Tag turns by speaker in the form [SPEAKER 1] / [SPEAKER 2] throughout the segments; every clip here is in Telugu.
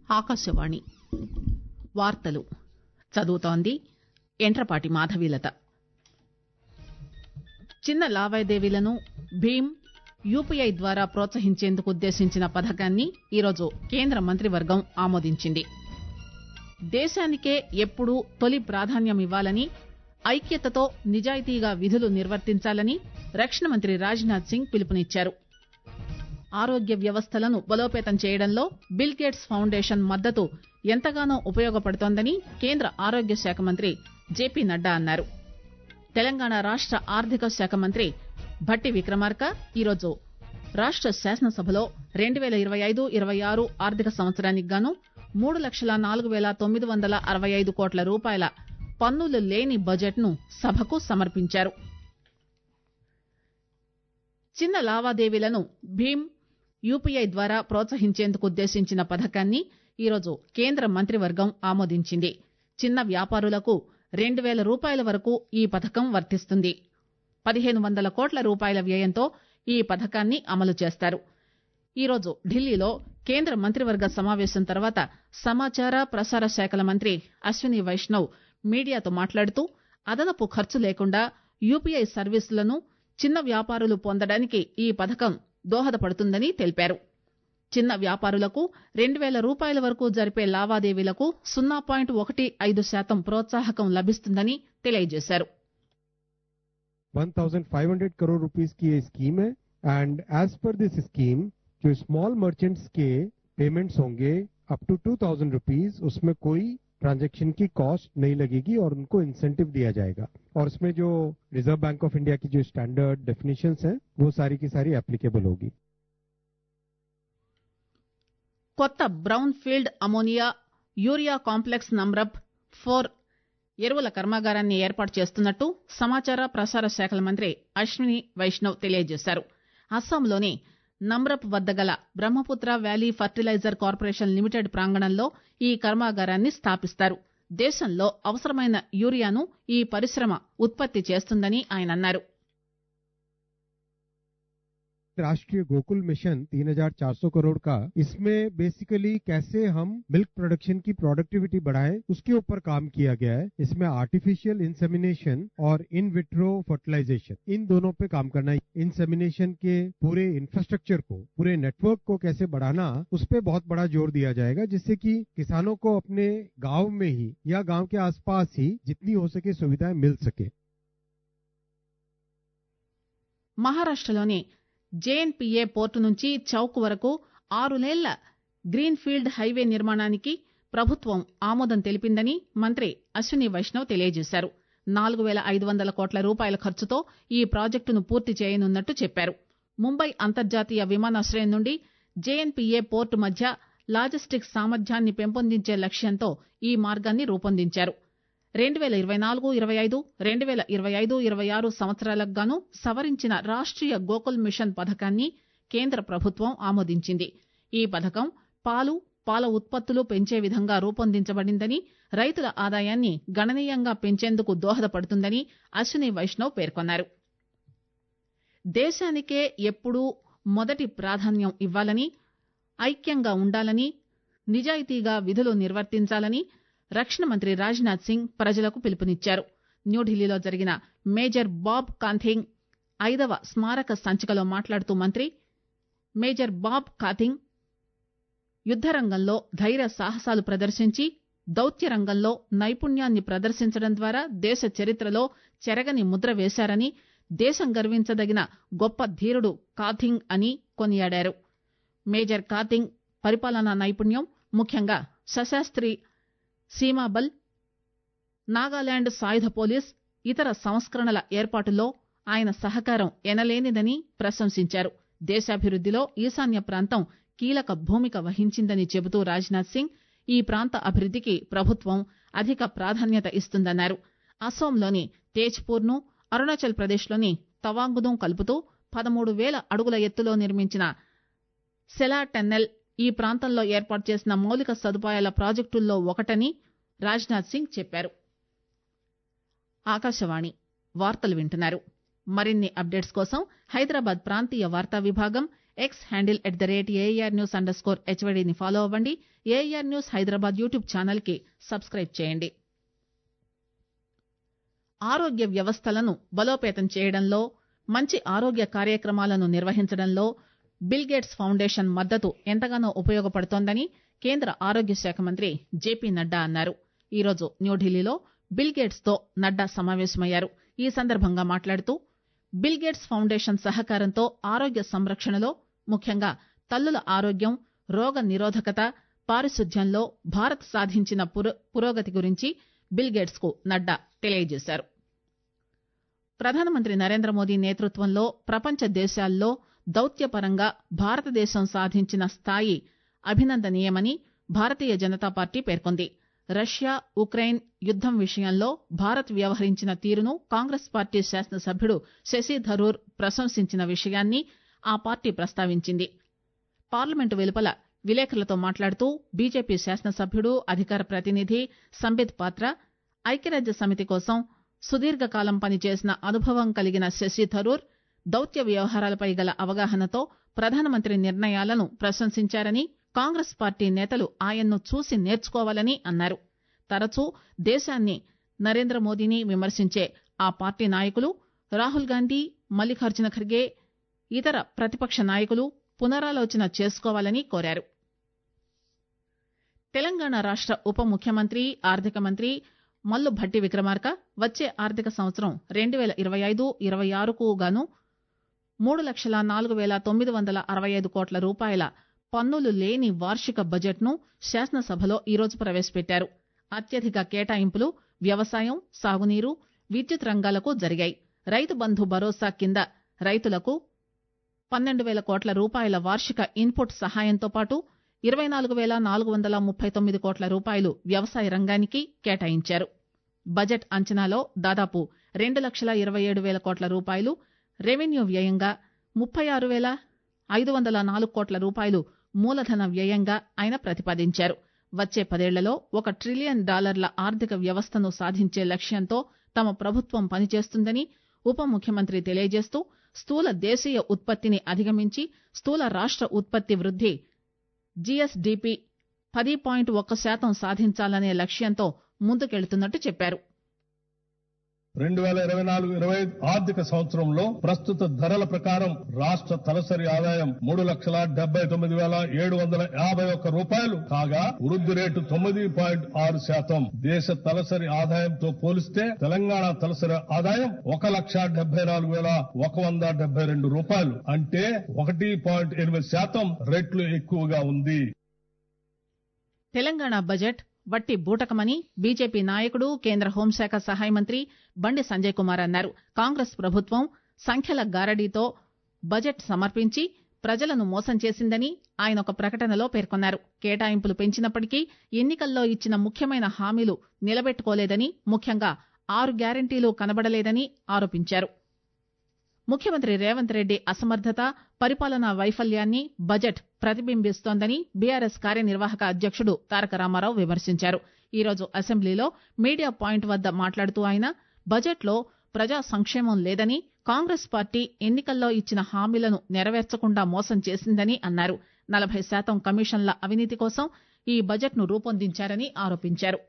[SPEAKER 1] ఆకాశవాణి వార్తలు చదువుతోంది ఎంట్రపాటి మాధవీలత చిన్న లావాదేవీలను భీమ్ యూపీఐ ద్వారా ప్రోత్సహించేందుకు ఉద్దేశించిన పథకాన్ని ఈరోజు కేంద్ర మంత్రివర్గం ఆమోదించింది దేశానికే ఎప్పుడూ తొలి ప్రాధాన్యమివ్వాలని ఐక్యతతో నిజాయితీగా విధులు నిర్వర్తించాలని రక్షణ మంత్రి రాజ్ నాథ్ సింగ్ పిలుపునిచ్చారు ఆరోగ్య వ్యవస్థలను బలోపేతం చేయడంలో బిల్ గేట్స్ ఫౌండేషన్ మద్దతు ఎంతగానో ఉపయోగపడుతోందని కేంద్ర ఆరోగ్య శాఖ మంత్రి జేపీ నడ్డా అన్నారు తెలంగాణ రాష్ట ఆర్థిక శాఖ మంత్రి భట్టి విక్రమార్క ఈరోజు రాష్ట శాసనసభలో రెండు పేల ఇరవై ఐదు ఇరవై ఆరు ఆర్థిక సంవత్సరానికి గాను మూడు లక్షల నాలుగు పేల తొమ్మిది వందల అరవై ఐదు కోట్ల రూపాయల పన్నులు లేని బడ్జెట్ ను సభకు సమర్పించారు చిన్న లావాదేవీలను భీమ్ యూపీఐ ద్వారా ప్రోత్సహించేందుకు ఉద్దేశించిన పథకాన్ని ఈరోజు కేంద్ర మంత్రివర్గం ఆమోదించింది చిన్న వ్యాపారులకు రెండు పేల రూపాయల వరకు ఈ పథకం వర్తిస్తుంది పదిహేను వందల కోట్ల రూపాయల వ్యయంతో ఈ పథకాన్ని అమలు చేస్తారు ఈరోజు ఢిల్లీలో కేంద్ర మంత్రివర్గ సమావేశం తర్వాత సమాచార ప్రసార శాఖల మంత్రి అశ్విని వైష్ణవ్ మీడియాతో మాట్లాడుతూ అదనపు ఖర్చు లేకుండా యూపీఐ సర్వీసులను చిన్న వ్యాపారులు పొందడానికి ఈ పథకం దోహదపడుతుందని తెలిపారు చిన్న వ్యాపారులకు రెండు పేల రూపాయల వరకు జరిపే లావాదేవీలకు సున్నా పాయింట్ ఒకటి ఐదు శాతం ప్రోత్సాహకం లభిస్తుందని తెలియజేశారు
[SPEAKER 2] 1500 करोड़ रुपीस की ये स्कीम है and as per this scheme जो स्मॉल मर्चेंट्स के पेमेंट्स होंगे up to two thousand rupees उसमें कोई ट्रांजैक्शन की कॉस्ट नहीं लगेगी और उनको इंसेंटिव दिया जाएगा और इसमें जो रिजर्व बैंक ऑफ इंडिया की जो स्टैंडर्ड डेफिनेशंस हैं वो सारी की सारी एप्लीकेबल होगी
[SPEAKER 1] కొత్త brown field ammonia urea complex Namrup four ఎరువుల కర్మాగారాన్ని ఏర్పాటు చేస్తున్నట్టు సమాచార ప్రసార శాఖల మంత్రి అశ్విని వైష్ణవ్ తెలియజేశారు అస్సాంలోని నమ్రప్ వద్ద గల Brahmaputra valley fertilizer corporation limited ప్రాంగణంలో ఈ కర్మాగారాన్ని స్థాపిస్తారు దేశంలో అవసరమైన యూరియాను ఈ పరిశ్రమ ఉత్పత్తి చేస్తుందని ఆయన అన్నారు
[SPEAKER 2] राष्ट्रीय गोकुल मिशन 3400 करोड़ का इसमें बेसिकली कैसे हम मिल्क प्रोडक्शन की प्रोडक्टिविटी बढ़ाएं उसके ऊपर काम किया गया है इसमें आर्टिफिशियल इंसेमिनेशन और इन विट्रो फर्टिलाइजेशन इन दोनों पे काम करना है इंसेमिनेशन के पूरे इंफ्रास्ट्रक्चर को पूरे नेटवर्क को कैसे बढ़ाना उस पर बहुत बड़ा जोर दिया जाएगा जिससे कि किसानों को अपने गांव में ही या गांव के आसपास ही जितनी हो सके सुविधाएं मिल सके
[SPEAKER 1] మహారాష్టలోని జేఎన్పీఏ పోర్టు నుంచి చౌక్ వరకు ఆరులేళ్ల గ్రీన్ ఫీల్డ్ హైవే నిర్మాణానికి ప్రభుత్వం ఆమోదం తెలిపిందని మంత్రి అశ్విని వైష్ణవ్ తెలియజేశారు నాలుగు పేల ఐదు వందల కోట్ల రూపాయల ఖర్చుతో ఈ ప్రాజెక్టును పూర్తి చేయనున్నట్టు చెప్పారు ముంబై అంతర్జాతీయ విమానాశ్రయం నుండి జేఎన్పీఏ పోర్టు మధ్య లాజిస్టిక్స్ సామర్థ్యాన్ని పెంపొందించే లక్ష్యంతో ఈ మార్గాన్ని రూపొందించారు రెండు పేల ఇరవై నాలుగు ఇరవై ఐదు రెండు పేల ఇరవై ఐదు ఇరవై ఆరు సంవత్సరాలకు గాను సవరించిన రాష్ట్రీయ గోకుల్ మిషన్ పథకాన్ని కేంద్ర ప్రభుత్వం ఆమోదించింది ఈ పథకం పాలు పాల ఉత్పత్తులు పెంచే విధంగా రూపొందించబడిందని రైతుల ఆదాయాన్ని గణనీయంగా పెంచేందుకు దోహదపడుతుందని అశ్విని వైష్ణవ్ పేర్కొన్నారు దేశానికే ఎప్పుడూ మొదటి ప్రాధాన్యం ఇవ్వాలని ఐక్యంగా ఉండాలని నిజాయితీగా విధులు నిర్వర్తించాలని రక్షణ మంత్రి రాజ్నాథ్ సింగ్ ప్రజలకు పిలుపునిచ్చారు న్యూఢిల్లీలో జరిగిన మేజర్ బాబ్ కాంథింగ్ ఐదవ స్మారక సంచికలో మాట్లాడుతూ మంత్రి మేజర్ బాబ్ కాథింగ్ యుద్ద రంగంలో ధైర్య సాహసాలు ప్రదర్శించి దౌత్య రంగంలో నైపుణ్యాన్ని ప్రదర్శించడం ద్వారా దేశ చరిత్రలో చెరగని ముద్ర వేశారని దేశం గర్వించదగిన గొప్ప ధీరుడు కాథింగ్ అని కొనియాడారు మేజర్ కాథింగ్ పరిపాలనా నైపుణ్యం ముఖ్యంగా సశాస్త్రి సీమాబల్ నాగాలాండ్ సాయుధ పోలీస్ ఇతర సంస్కరణల ఏర్పాటులో ఆయన సహకారం ఎనలేనిదని ప్రశంసించారు దేశాభివృద్దిలో ఈశాన్య ప్రాంతం కీలక భూమిక వహించిందని చెబుతూ రాజ్నాథ్ సింగ్ ఈ ప్రాంత అభివృద్దికి ప్రభుత్వం అధిక ప్రాధాన్యత ఇస్తుందన్నారు అస్సోంలోని తేజ్పూర్ ను అరుణాచల్ ప్రదేశ్లోని తవాంగును కలుపుతూ పదమూడు వేల అడుగుల ఎత్తులో నిర్మించిన సెలా టన్నెల్ ఈ ప్రాంతంలో ఏర్పాటు చేసిన మౌలిక సదుపాయాల ప్రాజెక్టుల్లో ఒకటని రాజ్నాథ్ సింగ్ చెప్పారు ఆకాశవాణి వార్తలు వింటున్నారు మరిన్ని అప్డేట్స్ కోసం హైదరాబాద్ ప్రాంతీయ వార్తా విభాగం X handle at the rate AR news underscore హెచ్వడిని ఫాలో అవ్వండి AR news Hyderabad YouTube channel కి సబ్స్క్రైబ్ చేయండి ఆరోగ్య వ్యవస్థలను బలోపేతం చేయడంలో మంచి ఆరోగ్య కార్యక్రమాలను నిర్వహించడంలో బిల్ గేట్స్ ఫౌండేషన్ మద్దతు ఎంతగానో ఉపయోగపడుతోందని కేంద్ర ఆరోగ్య శాఖ మంత్రి జేపీ నడ్డా అన్నారు ఈరోజు న్యూఢిల్లీలో బిల్ గేట్స్ తో నడ్డా సమావేశమయ్యారు ఈ సందర్భంగా మాట్లాడుతూ బిల్ గేట్స్ ఫౌండేషన్ సహకారంతో ఆరోగ్య సంరక్షణలో ముఖ్యంగా తల్లుల ఆరోగ్యం రోగ నిరోధకత పారిశుద్ధ్యంలో భారత్ సాధించిన పురోగతి గురించి బిల్ గేట్స్ కు నడ్డా తెలియజేశారు ప్రధానమంత్రి నరేంద్ర మోదీ నేతృత్వంలో ప్రపంచ దేశాల్లో దౌత్యపరంగా భారతదేశం సాధించిన స్థాయి అభినందనీయమని భారతీయ జనతా పార్టీ పేర్కొంది రష్యా ఉక్రెయిన్ యుద్దం విషయంలో భారత్ వ్యవహరించిన తీరును కాంగ్రెస్ పార్టీ శాసనసభ్యుడు శశి థరూర్ ప్రశంసించిన విషయాన్ని ఆ పార్టీ ప్రస్తావించింది పార్లమెంటు వెలుపల విలేకరులతో మాట్లాడుతూ బీజేపీ శాసనసభ్యుడు అధికార ప్రతినిధి సంబిత్ పాత్ర ఐక్యరాజ్య సమితి కోసం సుదీర్ఘకాలం పనిచేసిన అనుభవం కలిగిన శశి థరూర్ దౌత్య వ్యవహారాలపై గల అవగాహనతో ప్రధానమంత్రి నిర్ణయాలను ప్రశంసించారని కాంగ్రెస్ పార్టీ నేతలు ఆయన్ను చూసి నేర్చుకోవాలని అన్నారు తరచూ దేశాన్ని నరేంద్ర మోదీని విమర్శించే ఆ పార్టీ నాయకులు రాహుల్ గాంధీ మల్లికార్జున ఖర్గే ఇతర ప్రతిపక్ష నాయకులు పునరాలోచన చేసుకోవాలని కోరారు తెలంగాణ రాష్ట ఉప ముఖ్యమంత్రి ఆర్థిక మంత్రి మల్లు భట్టి విక్రమార్క వచ్చే ఆర్థిక సంవత్సరం రెండు పేల ఇరవై ఐదు ఇరవై ఆరుకు గాను మూడు లక్షల నాలుగు పేల తొమ్మిది వందల అరవై ఐదు కోట్ల రూపాయల పన్నులు లేని వార్షిక బడ్జెట్ ను శాసనసభలో ఈరోజు ప్రవేశపెట్టారు అత్యధిక కేటాయింపులు వ్యవసాయం సాగునీరు విద్యుత్ రంగాలకు జరిగాయి రైతు బంధు భరోసా కింద రైతులకు పన్నెండు పేల కోట్ల రూపాయల వార్షిక ఇన్పుట్ సహాయంతో పాటు ఇరవై నాలుగు పేల నాలుగు వందల ముప్పై తొమ్మిది కోట్ల రూపాయలు వ్యవసాయ రంగానికి కేటాయించారు బడ్జెట్ అంచనాలో దాదాపు రెండు లక్షల ఇరవై ఏడు పేల కోట్ల రూపాయలు రెవెన్యూ వ్యయంగా ముప్పై ఆరు పేల ఐదు వందల నాలుగు కోట్ల రూపాయలు మూలధన వ్యయంగా ఆయన ప్రతిపాదించారు వచ్చే పదేళ్లలో ఒక ట్రిలియన్ డాలర్ల ఆర్థిక వ్యవస్థను సాధించే లక్ష్యంతో తమ ప్రభుత్వం పనిచేస్తుందని ఉప ముఖ్యమంత్రి తెలియజేస్తూ స్థూల దేశీయ ఉత్పత్తిని అధిగమించి స్థూల రాష్ట ఉత్పత్తి వృద్ది జీఎస్డీపీ పది పాయింట్ ఒక్క శాతం సాధించాలనే లక్ష్యంతో ముందుకెళ్తున్నట్టు చెప్పారు
[SPEAKER 3] రెండు వేల ఇరవై నాలుగు ఇరవై ఐదు ఆర్థిక సంవత్సరంలో ప్రస్తుత ధరల ప్రకారం రాష్ట్ర తలసరి ఆదాయం మూడు లక్షల డెబ్బై తొమ్మిది వేల ఏడు వందల యాభై ఒక్క రూపాయలు కాగా వృద్ధి రేటు తొమ్మిది పాయింట్ ఆరు శాతం దేశ తలసరి ఆదాయంతో పోలిస్తే తెలంగాణ తలసరి ఆదాయం ఒక లక్ష డెబ్బై నాలుగు వేల ఒక వంద డెబ్బై రెండు రూపాయలు అంటే ఒకటి పాయింట్ ఎనిమిది శాతం రెట్లు ఎక్కువగా ఉంది
[SPEAKER 1] తెలంగాణ బడ్జెట్ వట్టి బూటకమని బీజేపీ నాయకుడు కేంద్ర హోంశాఖ సహాయ మంత్రి బండి సంజయ్ కుమార్ అన్నారు కాంగ్రెస్ ప్రభుత్వం సంఖ్యల గారడీతో బడ్జెట్ సమర్పించి ప్రజలను మోసం చేసిందని ఆయన ఒక ప్రకటనలో పేర్కొన్నారు కేటాయింపులు పెంచినప్పటికీ ఎన్నికల్లో ఇచ్చిన ముఖ్యమైన హామీలు నిలబెట్టుకోలేదని ముఖ్యంగా ఆరు గ్యారంటీలు కనబడలేదని ఆరోపించారు ముఖ్యమంత్రి రేవంత్ రెడ్డి అసమర్థత పరిపాలనా వైఫల్యాన్ని బడ్జెట్ ప్రతిబింబిస్తోందని బీఆర్ఎస్ కార్యనిర్వాహక అధ్యక్షుడు తారక రామారావు విమర్శించారు ఈరోజు అసెంబ్లీలో మీడియా పాయింట్ వద్ద మాట్లాడుతూ ఆయన బడ్జెట్లో ప్రజా సంక్షేమం లేదని కాంగ్రెస్ పార్టీ ఎన్నికల్లో ఇచ్చిన హామీలను నెరవేర్చకుండా మోసం చేసిందని అన్నారు నలభై శాతం కమిషన్ల అవినీతి కోసం ఈ బడ్జెట్ను రూపొందించారని ఆరోపించారు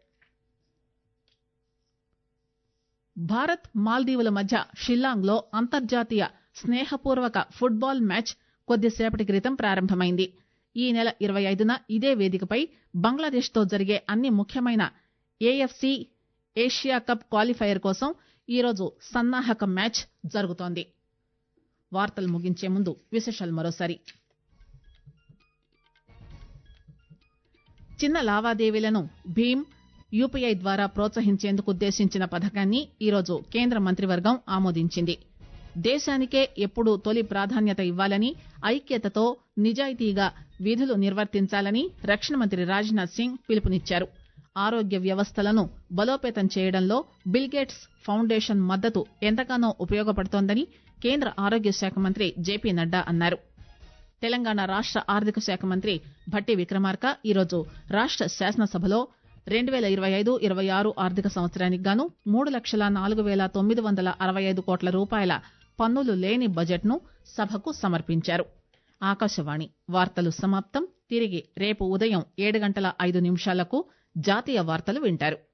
[SPEAKER 1] భారత్ మాల్దీవుల మధ్య షిల్లాంగ్లో అంతర్జాతీయ స్నేహపూర్వక ఫుట్బాల్ మ్యాచ్ కొద్దిసేపటి క్రితం ప్రారంభమైంది ఈ నెల ఇరవై ఐదున ఇదే వేదికపై బంగ్లాదేశ్తో జరిగే అన్ని ముఖ్యమైన ఏఎఫ్సీ ఏషియా కప్ క్వాలిఫైయర్ కోసం ఈరోజు సన్నాహక మ్యాచ్ జరుగుతోంది వార్తలు ముగించే ముందు విశేషాలు మరోసారి చిన్న లావాదేవీలను భీమ్ యూపీఐ ద్వారా ప్రోత్సహించేందుకు ఉద్దేశించిన పథకాన్ని ఈరోజు కేంద్ర మంత్రివర్గం ఆమోదించింది దేశానికే ఎప్పుడూ తొలి ప్రాధాన్యత ఇవ్వాలని ఐక్యతతో నిజాయితీగా విధులు నిర్వర్తించాలని రక్షణ మంత్రి రాజ్నాథ్ సింగ్ పిలుపునిచ్చారు ఆరోగ్య వ్యవస్థలను బలోపేతం చేయడంలో బిల్గేట్స్ ఫౌండేషన్ మద్దతు ఎంతగానో ఉపయోగపడుతోందని కేంద్ర ఆరోగ్య శాఖ మంత్రి జేపీ నడ్డా అన్నారు తెలంగాణ రాష్ట ఆర్థిక శాఖ మంత్రి భట్టి విక్రమార్క ఈరోజు రాష్ట శాసనసభలో రెండు పేల ఇరవై ఐదు ఇరవై ఆరు ఆర్థిక సంవత్సరానికి గాను మూడు లక్షల నాలుగు పేల తొమ్మిది వందల అరవై ఐదు కోట్ల రూపాయల పన్నులు లేని బడ్జెట్ ను సభకు సమర్పించారు ఆకాశవాణి వార్తలు సమాప్తం తిరిగి రేపు ఉదయం ఏడు గంటల ఐదు నిమిషాలకు జాతీయ వార్తలు వింటారు